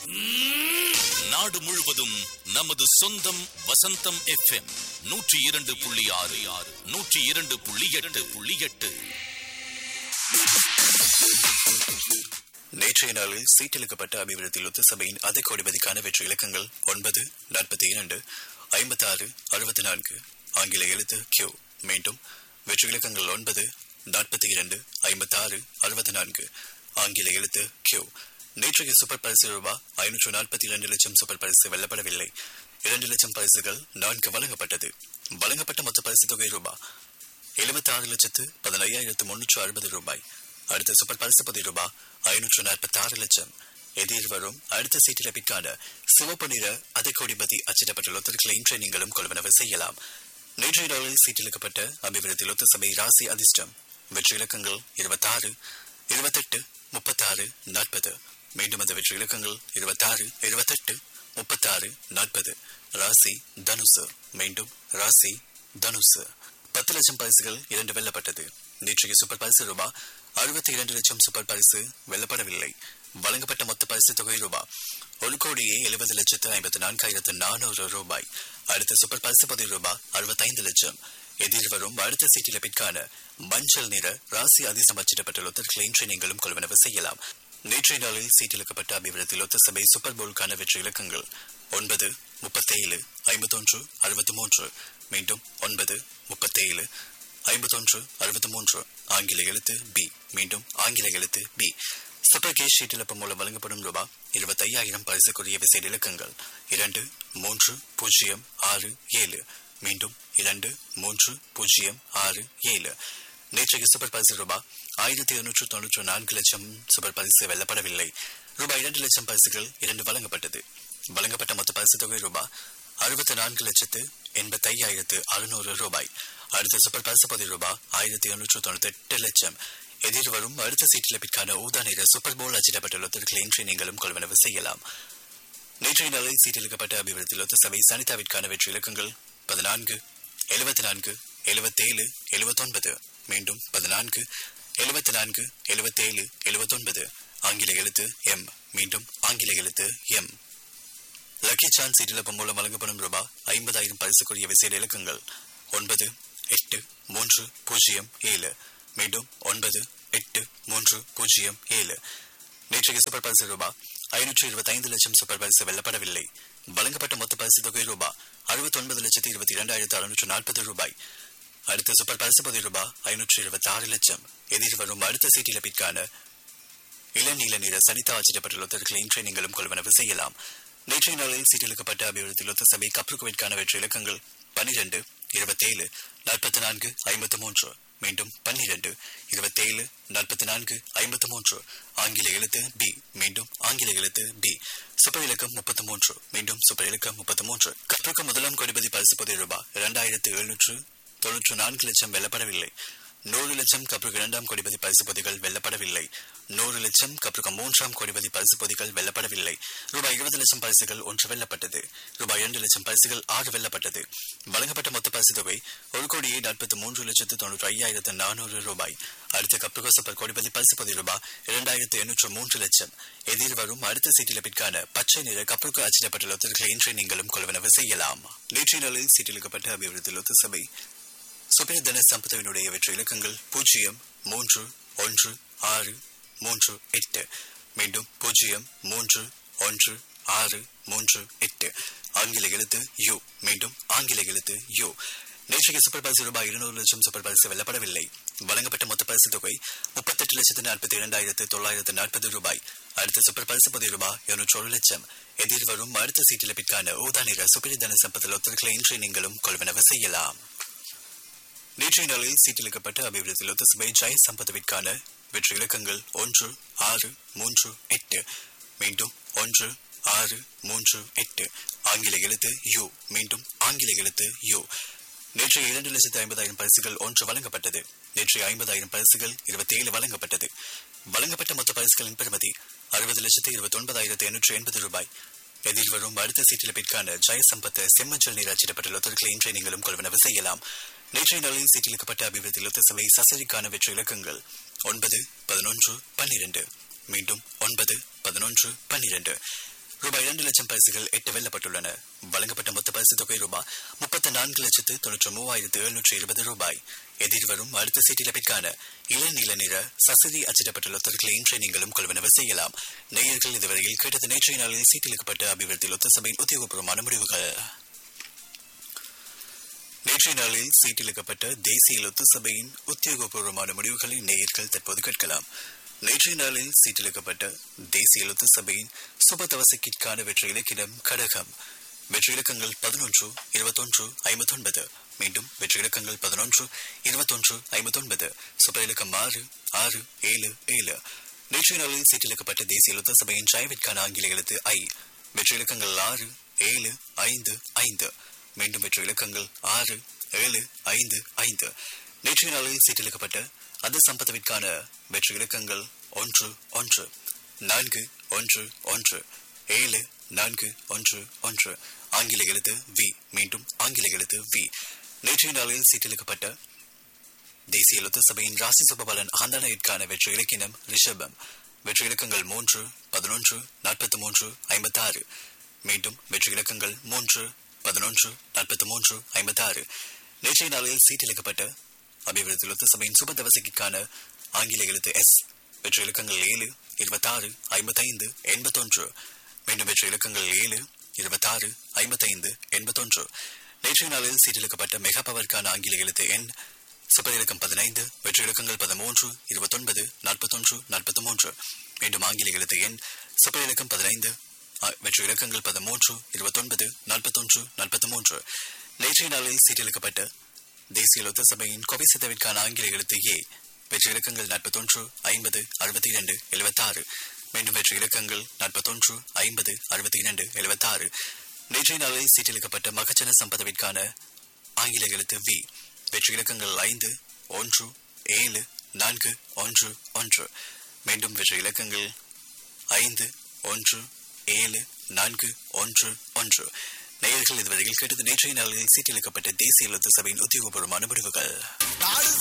நாடு முழுவதும் நமது சொந்தம் வசந்தம் எஃப்எம் நூற்றி இரண்டு புள்ளி ஆறு ஆறு நூற்றி இரண்டு புள்ளி எட்டு புள்ளி எட்டு நேற்றைய நாளில் சீட்டெழுக்கப்பட்ட அபிவிருத்தி லொத்து சபையின் அதை கோடிபதிக்கான வெற்றி இலக்கங்கள் ஒன்பது நாற்பத்தி இரண்டு ஐம்பத்தி ஆறு அறுபத்தி நான்கு ஆங்கில எழுத்து கியூ மீண்டும் வெற்றி இலக்கங்கள் ஒன்பது நாற்பத்தி இரண்டு ஐம்பத்தி ஆறு அறுபத்தி நான்கு ஆங்கில எழுத்து கியூ நேற்றைய சூப்பர் பரிசு ரூபாய் ஐநூற்று நாற்பத்தி இரண்டு லட்சம் சூப்பர் பரிசு வெல்லப்படவில்லை இரண்டு லட்சம் பரிசுகள் நான்கு வழங்கப்பட்டது வழங்கப்பட்ட மொத்த பரிசு தொகை ரூபாய் எழுபத்தி ஆறு லட்சத்து பதினையாயிரத்து முன்னூற்று அறுபது ரூபாய் அடுத்த சூப்பர் பரிசு பதி ரூபாய் ஐநூற்று நாற்பத்தி ஆறு லட்சம் எதிர்வரும் அடுத்த சீட்டிழப்பிற்கான சிவப்பு நிற அதை கோடிபதி அச்சிடப்பட்டுள்ள ஒத்துக்களை இன்றைய நீங்களும் கொள்வனவு செய்யலாம் நேற்றைய நாளில் சீட்டிழுக்கப்பட்ட அபிவிருத்தி லொத்த சபை ராசி அதிர்ஷ்டம் வெற்றி இலக்கங்கள் இருபத்தாறு இருபத்தெட்டு முப்பத்தாறு நாற்பது மீண்டும் அந்த வெற்றி இலக்கங்கள் இருபத்தாறு இருபத்தெட்டு முப்பத்தாறு நாற்பது ராசி தனுசு மீண்டும் ராசி தனுசு பத்து லட்சம் பரிசுகள் இரண்டு வெல்லப்பட்டது நேற்றைய சூப்பர் பரிசு ரூபாய் அறுபத்தி இரண்டு லட்சம் சூப்பர் பரிசு வெல்லப்படவில்லை வழங்கப்பட்ட மொத்த பரிசு தொகை ரூபாய் ஒரு கோடியே எழுபது லட்சத்து ஐம்பத்தி நான்காயிரத்து நானூறு ரூபாய் அடுத்த சூப்பர் பரிசு பதிவு ரூபாய் அறுபத்தைந்து லட்சம் எதிர்வரும் அடுத்த சீட்டிழப்பிற்கான மஞ்சள் நிற ராசி அதிசம் அச்சிடப்பட்டுள்ள ஒத்தர்களை இன்றைய நீங்களும் கொள்வனவு செய்யலாம் நேற்றைய நாளில் சீட்டிழுக்கப்பட்ட அபிவிருத்தி லொத்த சபை சூப்பர் போலுக்கான வெற்றி இலக்கங்கள் ஒன்பது முப்பத்தேழு ஐம்பத்தொன்று அறுபத்தி மூன்று மீண்டும் ஒன்பது முப்பத்தேழு ஐம்பத்தொன்று அறுபத்தி மூன்று ஆங்கில எழுத்து பி மீண்டும் ஆங்கில எழுத்து பி சூப்பர் கேஷ் ஷீட்டிழப்பு மூலம் வழங்கப்படும் ரூபாய் இருபத்தையாயிரம் பரிசுக்குரிய விசேட இலக்கங்கள் இரண்டு மூன்று பூஜ்ஜியம் ஆறு ஏழு மீண்டும் இரண்டு மூன்று பூஜ்ஜியம் ஆறு ஏழு நேற்றைய சூப்பர் பரிசு ரூபாய் ஆயிரத்தி இருநூற்று தொன்னூற்று நான்கு லட்சம் சூப்பர் பரிசு வெல்லப்படவில்லை ரூபாய் இரண்டு லட்சம் பரிசுகள் இரண்டு வழங்கப்பட்டது வழங்கப்பட்ட மொத்த பரிசு தொகை ரூபாய் அறுபத்தி நான்கு லட்சத்து எண்பத்தி ஐயாயிரத்து அறுநூறு ரூபாய் அடுத்த சூப்பர் பரிசு பதிவு ரூபாய் ஆயிரத்தி இருநூற்று தொண்ணூத்தி எட்டு லட்சம் எதிர்வரும் அடுத்த சீட்டிழப்பிற்கான ஊதா நிற சூப்பர் போல் அச்சிடப்பட்டுள்ள ஒத்துக்களை இன்று நீங்களும் கொள்வனவு செய்யலாம் நேற்றைய நாளில் சீட்டிழுக்கப்பட்ட அபிவிருத்தி லொத்த சபை சனிதாவிற்கான வெற்றி இலக்கங்கள் பதினான்கு எழுபத்தி நான்கு எழுபத்தேழு எழுபத்தொன்பது மீண்டும் பதினான்கு எழுபத்தி நான்கு எழுபத்தேழு எழுபத்தொன்பது ஆங்கில எழுத்து எம் மீண்டும் ஆங்கில எழுத்து எம் லக்கி சான்ஸ் சீட்டிழப்பு மூலம் வழங்கப்படும் ரூபாய் ஐம்பதாயிரம் பரிசுக்குரிய விசேட இலக்கங்கள் ஒன்பது எட்டு மூன்று பூஜ்ஜியம் ஏழு மீண்டும் ஒன்பது எட்டு மூன்று பூஜ்ஜியம் ஏழு நேற்றைய சூப்பர் பரிசு ரூபாய் ஐநூற்று இருபத்தி ஐந்து லட்சம் சூப்பர் பரிசு வெல்லப்படவில்லை வழங்கப்பட்ட மொத்த பரிசு தொகை ரூபாய் அறுபத்தி ஒன்பது லட்சத்தி இருபத்தி இரண்டாயிரத்து அறுநூற்று நாற்பது ரூபாய் அடுத்த சூப்பர் பரிசு பதி ரூபாய் ஐநூற்று இருபத்தி ஆறு லட்சம் எதிர்வரும் அடுத்த சீட்டிழப்பிற்கான இளநீல நிற சனிதா அச்சிடப்பட்டுள்ள ஒத்தர்களை இன்றைய நீங்களும் கொள்வனவு செய்யலாம் நேற்றைய நாளில் சீட்டிழுக்கப்பட்ட அபிவிருத்தி லொத்த சபை கப்ருக்குவிற்கான வெற்றி இலக்கங்கள் பனிரெண்டு இருபத்தேழு நாற்பத்தி நான்கு ஐம்பத்தி மூன்று மீண்டும் பன்னிரண்டு இருபத்தேழு நாற்பத்தி நான்கு ஐம்பத்தி மூன்று ஆங்கில எழுத்து பி மீண்டும் ஆங்கில எழுத்து பி சூப்பர் இலக்கம் முப்பத்தி மூன்று மீண்டும் சூப்பர் இலக்கம் முப்பத்தி மூன்று கற்றுக்க முதலாம் கொடிபதி பரிசு பதி ரூபாய் இரண்டாயிரத்து எழுநூற்று தொன்னூற்று நான்கு லட்சம் வெல்லப்படவில்லை நூறு லட்சம் கப்ருக்கு இரண்டாம் கொடிபதி பரிசு பொதிகள் வெல்லப்படவில்லை நூறு லட்சம் கப்ருக்கு மூன்றாம் கொடிபதி பரிசு பொதிகள் வெல்லப்படவில்லை ரூபாய் இருபது லட்சம் பரிசுகள் ஒன்று வெல்லப்பட்டது ரூபாய் இரண்டு லட்சம் பரிசுகள் ஆறு வெல்லப்பட்டது வழங்கப்பட்ட மொத்த பரிசு தொகை ஒரு கோடியே நாற்பத்தி மூன்று லட்சத்து தொண்ணூற்றி ஐயாயிரத்து நானூறு ரூபாய் அடுத்த கப்ருகோ சூப்பர் கோடிபதி பரிசு பொதி ரூபாய் இரண்டாயிரத்து எண்ணூற்று மூன்று லட்சம் எதிர்வரும் அடுத்த சீட்டிழப்பிற்கான பச்சை நிற கப்ருக்கு அச்சிடப்பட்டுள்ள ஒத்துழைகளை இன்று நீங்களும் கொள்வனவு செய்யலாம் நேற்றைய நாளில் சீட்டிழுக்கப்பட்ட அபிவிருத்தி லொத்து சபை சுபேதன சம்பதவினுடைய வெற்றி இலக்கங்கள் பூஜ்ஜியம் மூன்று ஒன்று ஆறு மூன்று எட்டு மீண்டும் பூஜ்ஜியம் மூன்று ஒன்று ஆறு மூன்று எட்டு ஆங்கில எழுத்து யு மீண்டும் ஆங்கில எழுத்து யு நேற்றைய சூப்பர் பரிசு ரூபாய் இருநூறு லட்சம் சூப்பர் பரிசு வெல்லப்படவில்லை வழங்கப்பட்ட மொத்த பரிசு தொகை முப்பத்தெட்டு லட்சத்து நாற்பத்தி இரண்டாயிரத்து தொள்ளாயிரத்து நாற்பது ரூபாய் அடுத்த சூப்பர் பரிசு பதி ரூபாய் இருநூற்றி ஒரு லட்சம் எதிர்வரும் அடுத்த சீட்டிழப்பிற்கான ஊதா நிற சுபரிதன சம்பத்தில் ஒத்துழைகளை இன்று நீங்களும் கொள்வனவு செய்யலாம் நேற்றைய நாளில் சீட்டிழுக்கப்பட்ட அபிவிருத்தி லொத்த சபை ஜெய சம்பதவிற்கான வெற்றி இலக்கங்கள் ஒன்று ஆறு மூன்று எட்டு மீண்டும் ஒன்று ஆறு மூன்று எட்டு ஆங்கில எழுத்து யு மீண்டும் ஆங்கில எழுத்து யு நேற்றைய இரண்டு லட்சத்து ஐம்பதாயிரம் பரிசுகள் ஒன்று வழங்கப்பட்டது நேற்றைய ஐம்பதாயிரம் பரிசுகள் இருபத்தி ஏழு வழங்கப்பட்டது வழங்கப்பட்ட மொத்த பரிசுகளின் பெறுமதி அறுபது லட்சத்து இருபத்தி ஒன்பதாயிரத்து எண்ணூற்று எண்பது ரூபாய் எதிர்வரும் அடுத்த சீட்டிழப்பிற்கான ஜெயசம்பத் செம்மஞ்சள் நீர் அச்சிடப்பட்டுள்ள ஒத்துழைகளை இன்றைய நீங்களும் கொள்வனவு செய்யலாம் நேற்றைய நாளில் சீட்டிழுக்கப்பட்ட அபிவிருத்தி லொத்த சபை சசரிக்கான வெற்றி இலக்கங்கள் ஒன்பது பதினொன்று பன்னிரண்டு மீண்டும் ஒன்பது பதினொன்று பன்னிரண்டு ரூபாய் இரண்டு லட்சம் பரிசுகள் எட்டு வெல்லப்பட்டுள்ளன வழங்கப்பட்ட மொத்த பரிசு தொகை ரூபாய் முப்பத்தி நான்கு லட்சத்து தொன்னூற்றி மூவாயிரத்து எழுநூற்றி இருபது ரூபாய் எதிர்வரும் அடுத்த சீட்டிலப்பிற்கான இளநீல நிற சசதி அச்சிடப்பட்டுள்ள ஒத்தர்களை இன்றைய நீங்களும் கொள்வனவு செய்யலாம் நேயர்கள் இதுவரையில் கேட்டது நேற்றைய நாளில் சீட்டிலுக்கப்பட்ட அபிவிருத்தி ஒத்த சபையின் உத்தியோகபூர்வமான முடிவுகள் நேற்றைய நாளில் சீட்டிலுக்கப்பட்ட தேசிய லொத்து சபையின் உத்தியோகபூர்வமான முடிவுகளை நேயர்கள் தற்போது கேட்கலாம் நேற்றைய நாளில் சீட்டிலுக்கப்பட்ட தேசிய லொத்து சபையின் சுபதவசக்கிற்கான வெற்றி இலக்கிடம் கடகம் வெற்றி இலக்கங்கள் பதினொன்று இருபத்தொன்று ஐம்பத்தொன்பது மீண்டும் வெற்றி இலக்கங்கள் பதினொன்று இருபத்தொன்று ஐம்பத்தொன்பது சுப இலக்கம் ஆறு ஆறு ஏழு ஏழு நேற்றைய நாளில் சீட்டிலுக்கப்பட்ட தேசிய லொத்த சபையின் ஜாயவிற்கான ஆங்கில எழுத்து ஐ வெற்றி இலக்கங்கள் ஆறு ஏழு ஐந்து ஐந்து மீண்டும் வெற்றி இலக்கங்கள் ஆறு ஏழு ஐந்து ஐந்து நேற்றைய நாளில் சீட்டிலுக்கப்பட்ட அது சம்பதவிற்கான வெற்றி இலக்கங்கள் ஒன்று ஒன்று நான்கு ஒன்று ஒன்று ஏழு நான்கு ஒன்று ஒன்று ஆங்கில எழுத்து வி மீண்டும் ஆங்கில எழுத்து வி நேற்றைய நாளில் சீட்டிலுக்கப்பட்ட தேசிய லொத்த சபையின் ராசி சுபபலன் ஆந்தனையிற்கான வெற்றி இலக்கினம் ரிஷபம் வெற்றி இலக்கங்கள் மூன்று பதினொன்று நாற்பத்தி மூன்று ஐம்பத்தாறு மீண்டும் வெற்றி இலக்கங்கள் மூன்று பதினொன்று நாற்பத்தி மூன்று ஐம்பத்தாறு நேற்றைய நாளில் சீட்டிலுக்கப்பட்ட அபிவிருத்தி லொத்த சபையின் சுபதவசைக்கான ஆங்கில எழுத்து எஸ் வெற்றி இலக்கங்கள் ஏழு இருபத்தாறு ஐம்பத்தைந்து எண்பத்தொன்று மீண்டும் வெற்றி இலக்கங்கள் ஏழு இருபத்தாறு ஐம்பத்தைந்து எண்பத்தொன்று நேற்றைய நாளில் சீட்டிலுக்கப்பட்ட மெகா பவருக்கான ஆங்கில எழுத்து எண் சூப்பர் இலக்கம் பதினைந்து வெற்றி இலக்கங்கள் பதிமூன்று இருபத்தொன்பது நாற்பத்தொன்று நாற்பத்தி மூன்று மீண்டும் ஆங்கில எழுத்து எண் சூப்பர் இலக்கம் பதினைந்து வெற்றி இலக்கங்கள் பதிமூன்று இருபத்தொன்பது நாற்பத்தொன்று நாற்பத்தி மூன்று நேற்றைய நாளில் சீட்டிலுக்கப்பட்ட தேசிய லொத்த சபையின் கொவை சித்தவிற்கான ஆங்கில எழுத்து ஏ வெற்றி இலக்கங்கள் நாற்பத்தொன்று ஐம்பது அறுபத்தி இரண்டு எழுபத்தாறு மீண்டும் வெற்றி இலக்கங்கள் நாற்பத்தொன்று ஐம்பது அறுபத்தி இரண்டு எழுபத்தாறு நேற்றைய நாளில் சீட்டிலுக்கப்பட்ட மகச்சன சம்பதவிற்கான ஆங்கில எழுத்து வி வெற்றி இலக்கங்கள் ஐந்து ஒன்று ஏழு நான்கு ஒன்று ஒன்று மீண்டும் வெற்றி இலக்கங்கள் ஐந்து ஒன்று ஏழு நான்கு ஒன்று ஒன்று நேயர்கள் இதுவரையில் கேட்டது நேற்றைய நாளில் சீட்டிலுக்கப்பட்ட தேசிய எழுத்து சபையின் உத்தியோகபூர்வமான முடிவுகள்